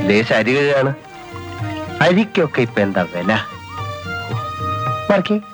ലേശ അരി കഴുകാണ് അരിക്കൊക്കെ ഇപ്പൊ എന്താ വില മറക്കി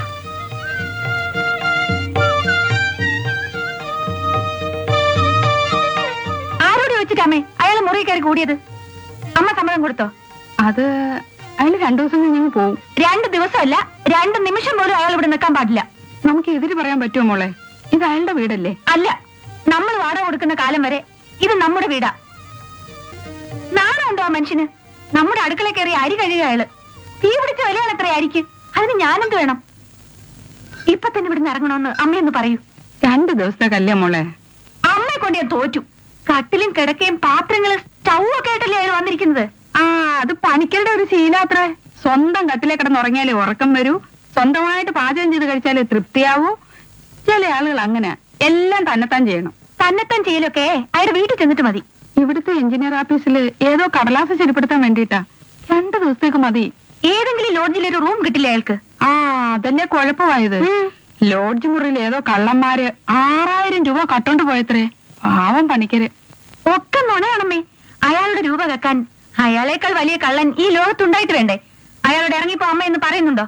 ആരോട് ചോദിച്ചിട്ട് അമ്മേ അയാൾ മുറി കയറി കൂടിയത് അമ്മ സമ്മതം കൊടുത്തോ അത് അയാൾ രണ്ടു ദിവസം കഴിഞ്ഞ് പോവും രണ്ട് ദിവസമല്ല രണ്ട് നിമിഷം പോലും അയാൾ ഇവിടെ നിൽക്കാൻ പാടില്ല നമുക്ക് എതിര് പറയാൻ പറ്റുമോ മോളെ ഇത് അയാളുടെ വീടല്ലേ അല്ല നമ്മൾ വാടക കൊടുക്കുന്ന കാലം വരെ ഇത് നമ്മുടെ വീടാ നാണമുണ്ടോ ആ മനുഷ്യന് നമ്മുടെ അടുക്കള കയറി അരി കഴുകുക അയാള് തീ പിടിച്ച വിലയാണ് എത്ര അരിക്ക് അതിന് ഞാനെന്ത് വേണം ഇപ്പൊ തന്നെ ഇവിടുന്ന് ഇറങ്ങണമെന്ന് അമ്മയൊന്ന് പറയൂ രണ്ട് ദിവസത്തെ കല്യാ മോളെ അമ്മയെ കൊണ്ട് ഞാൻ തോറ്റു കട്ടിലും കിടക്കയും പാത്രങ്ങളും സ്റ്റൗ ഒക്കെ ആയിട്ടല്ലേ അയാൾ വന്നിരിക്കുന്നത് ആ അത് പണിക്കരുടെ ഒരു ശീലാത്രേ സ്വന്തം കട്ടിലെ കിടന്നുറങ്ങിയാലേ ഉറക്കം വരൂ സ്വന്തമായിട്ട് പാചകം ചെയ്ത് കഴിച്ചാലേ തൃപ്തിയാവൂ ചില ആളുകൾ അങ്ങനെ എല്ലാം തന്നെത്താൻ ചെയ്യണം തന്നെത്താൻ ചെയ്യലൊക്കെ അയാളുടെ വീട്ടിൽ ചെന്നിട്ട് മതി ഇവിടുത്തെ എഞ്ചിനീയർ ഓഫീസിൽ ഏതോ കടലാസ് ശരിപ്പെടുത്താൻ വേണ്ടിയിട്ടാ രണ്ട് ദിവസത്തേക്ക് മതി ഏതെങ്കിലും ലോഡ്ജിൽ ഒരു റൂം കിട്ടില്ല അയാൾക്ക് ആ അതല്ലേ കുഴപ്പമായത് ലോഡ്ജ് മുറിയിൽ ഏതോ കള്ളന്മാര് ആറായിരം രൂപ കട്ടോണ്ട് പോയത്രേ പാവം പണിക്കര് ഒക്കെ നുണയാണമ്മേ അയാളുടെ രൂപ വെക്കാൻ അയാളേക്കാൾ വലിയ കള്ളൻ ഈ ലോകത്തുണ്ടായിട്ട് വേണ്ടേ അയാളോട് ഇറങ്ങിപ്പോ അമ്മ എന്ന് പറയുന്നുണ്ടോ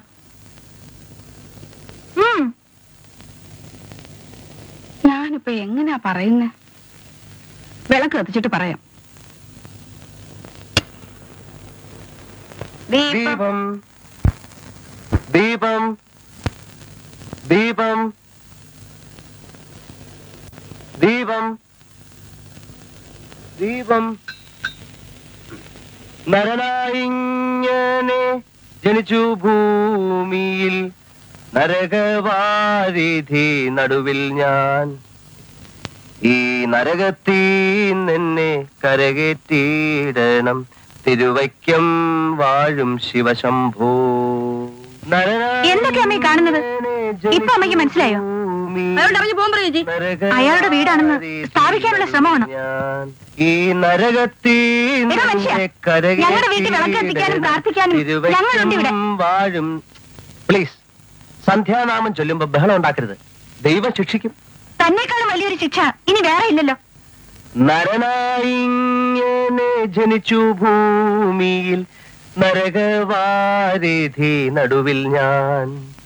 ഉം ഞാനിപ്പോ എങ്ങനെയാ പറയുന്നേ വിളക്ക് കത്തിച്ചിട്ട് പറയാം ദീപം ദീപം ദീപം ദീപം ദീപം നരനായിങ്ങനെ ജനിച്ചു ഭൂമിയിൽ നരകവാരിധി നടുവിൽ ഞാൻ ഈ നരകത്തീ നിന്നെ കരകേറ്റിയിടണം തിരുവയ്ക്കം വാഴും ശിവശംഭോ എന്തൊക്കെയാ അമ്മേ ഈ കാണുന്നത്? ഇപ്പൊ അമ്മയ്ക്ക് മനസ്സിലായോ? അയാളുടെ വീടാണെന്ന് സ്ഥാപിക്കാനുള്ള ശ്രമമാണ്. ഈ നരകത്തീ എടാ മനുഷ്യ, ഞങ്ങളുടെ വീട്ടിൽ വിളക്ക് കത്തിക്കാനും പ്രാർത്ഥിക്കാനും ഞങ്ങളുണ്ട് ഇവിടെ. വാഴും പ്ലീസ് സന്ധ്യാനാമം ചൊല്ലുമ്പോ ബഹളം ഉണ്ടാക്കരുത് ദൈവം ശിക്ഷിക്കും തന്നെക്കാളും വലിയൊരു ശിക്ഷ ഇനി വേറെ ഇല്ലല്ലോ നരനായിങ്ങനെ ജനിച്ചു ഭൂമിയിൽ നരകവാരിധി നടുവിൽ ഞാൻ